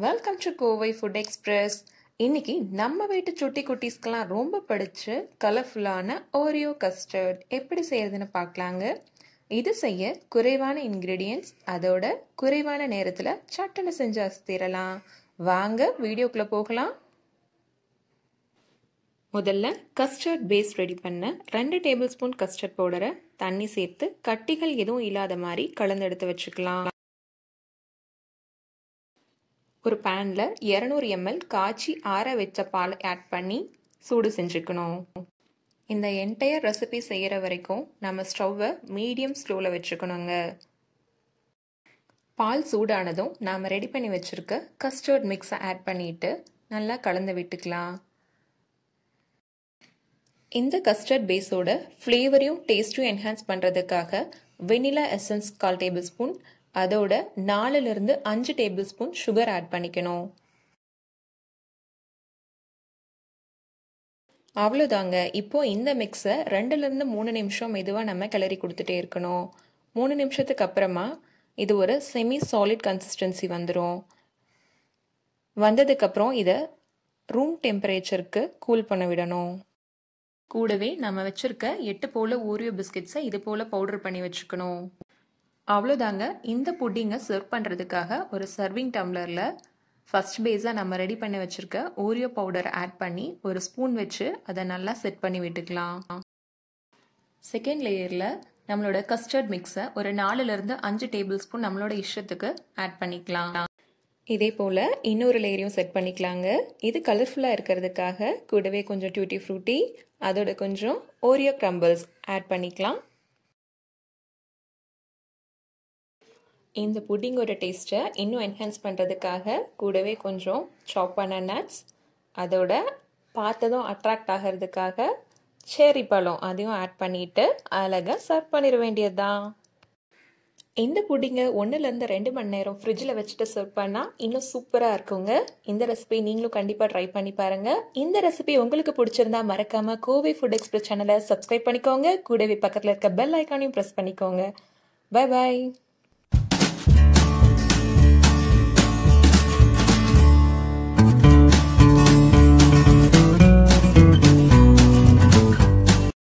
welcome to Kovai Food Express இன்னைக்கு நம்ம வீட்டு சுட்டி குட்டீஸ்க்கெல்லாம் ரொம்ப பிடிச்ச கலர்ஃபுல்லான ஓரியோ கஸ்டர்ட் எப்படி செய்யறதுன்னு பார்க்கலாங்க இது செய்ய குறைவான இன்க்ரீடியன்ஸ் அதோட குறைவான நேரத்தில் சட்டுன்னு செஞ்சு அசத்திரலாம் வாங்க வீடியோக்குள்ளே போகலாம் முதல்ல கஸ்டர்ட் பேஸ் ரெடி பண்ண ரெண்டு டேபிள் ஸ்பூன் கஸ்டர்ட் பவுடரை தண்ணி சேர்த்து கட்டிகள் எதுவும் இல்லாத மாதிரி கலந்து எடுத்து வச்சுக்கலாம் ஒரு பேனில் இரநூறு எம்எல் காய்ச்சி ஆற வச்ச பால் ஆட் பண்ணி சூடு செஞ்சுக்கணும் இந்த என்டையர் ரெசிபி செய்கிற வரைக்கும் நம்ம ஸ்டவ்வை மீடியம் ஸ்லோவில் வச்சுக்கணுங்க பால் சூடானதும் நாம் ரெடி பண்ணி வச்சுருக்க கஸ்டர்ட் மிக்ஸை ஆட் பண்ணிவிட்டு நல்லா கலந்து விட்டுக்கலாம் இந்த கஸ்டர்ட் பேஸோட ஃப்ளேவரையும் டேஸ்ட்டும் என்ஹான்ஸ் பண்ணுறதுக்காக வெனிலா எசன்ஸ் கால் டேபிள் ஸ்பூன் அதோட நாலுலேருந்து அஞ்சு டேபிள் ஸ்பூன் சுகர் ஆட் பண்ணிக்கணும் அவ்வளோதாங்க இப்போ இந்த மிக்ஸை ரெண்டுலேருந்து மூணு நிமிஷம் மெதுவாக நம்ம கிளறி கொடுத்துட்டே இருக்கணும் மூணு நிமிஷத்துக்கு அப்புறமா இது ஒரு செமி சாலிட் கன்சிஸ்டன்சி வந்துடும் வந்ததுக்கப்புறம் இதை ரூம் டெம்பரேச்சருக்கு கூல் பண்ண விடணும் கூடவே நம்ம வச்சுருக்க எட்டு போல் ஓரியோ பிஸ்கெட்ஸை இது போல் பவுடர் பண்ணி வச்சுக்கணும் அவ்வளோதாங்க இந்த புட்டிங்கை சர்வ் பண்ணுறதுக்காக ஒரு சர்விங் டம்ளரில் ஃபஸ்ட் பேஸாக நம்ம ரெடி பண்ணி வச்சுருக்க ஓரியோ பவுடர் ஆட் பண்ணி ஒரு ஸ்பூன் வச்சு அதை நல்லா செட் பண்ணி விட்டுக்கலாம் செகண்ட் லேயரில் நம்மளோட கஸ்டர்ட் மிக்ஸை ஒரு நாலுலேருந்து அஞ்சு டேபிள் ஸ்பூன் நம்மளோட இஷ்டத்துக்கு ஆட் பண்ணிக்கலாம் இதே போல் இன்னொரு லேயரையும் செட் பண்ணிக்கலாங்க இது கலர்ஃபுல்லாக இருக்கிறதுக்காக கூடவே கொஞ்சம் டியூட்டி ஃப்ரூட்டி அதோட கொஞ்சம் ஓரியோ க்ரம்பிள்ஸ் ஆட் பண்ணிக்கலாம் இந்த புட்டிங்கோட டேஸ்ட்டை இன்னும் என்ஹான்ஸ் பண்ணுறதுக்காக கூடவே கொஞ்சம் சாப் பண்ண நட்ஸ் அதோட பார்த்ததும் அட்ராக்ட் ஆகிறதுக்காக சேரி பழம் அதையும் ஆட் பண்ணிவிட்டு அழகாக சர்வ் பண்ணிட வேண்டியது தான் இந்த புட்டிங்கை ஒன்றுலேருந்து ரெண்டு மணி நேரம் ஃப்ரிட்ஜில் வச்சுட்டு சர்வ் பண்ணால் இன்னும் சூப்பராக இருக்குங்க இந்த ரெசிபி நீங்களும் கண்டிப்பாக ட்ரை பண்ணி பாருங்கள் இந்த ரெசிபி உங்களுக்கு பிடிச்சிருந்தா மறக்காமல் கோவை ஃபுட் எக்ஸ்பிரஸ் சேனலை சப்ஸ்கிரைப் பண்ணிக்கோங்க கூடவே பக்கத்தில் இருக்க பெல் ஐக்கானையும் ப்ரெஸ் பண்ணிக்கோங்க பை பாய்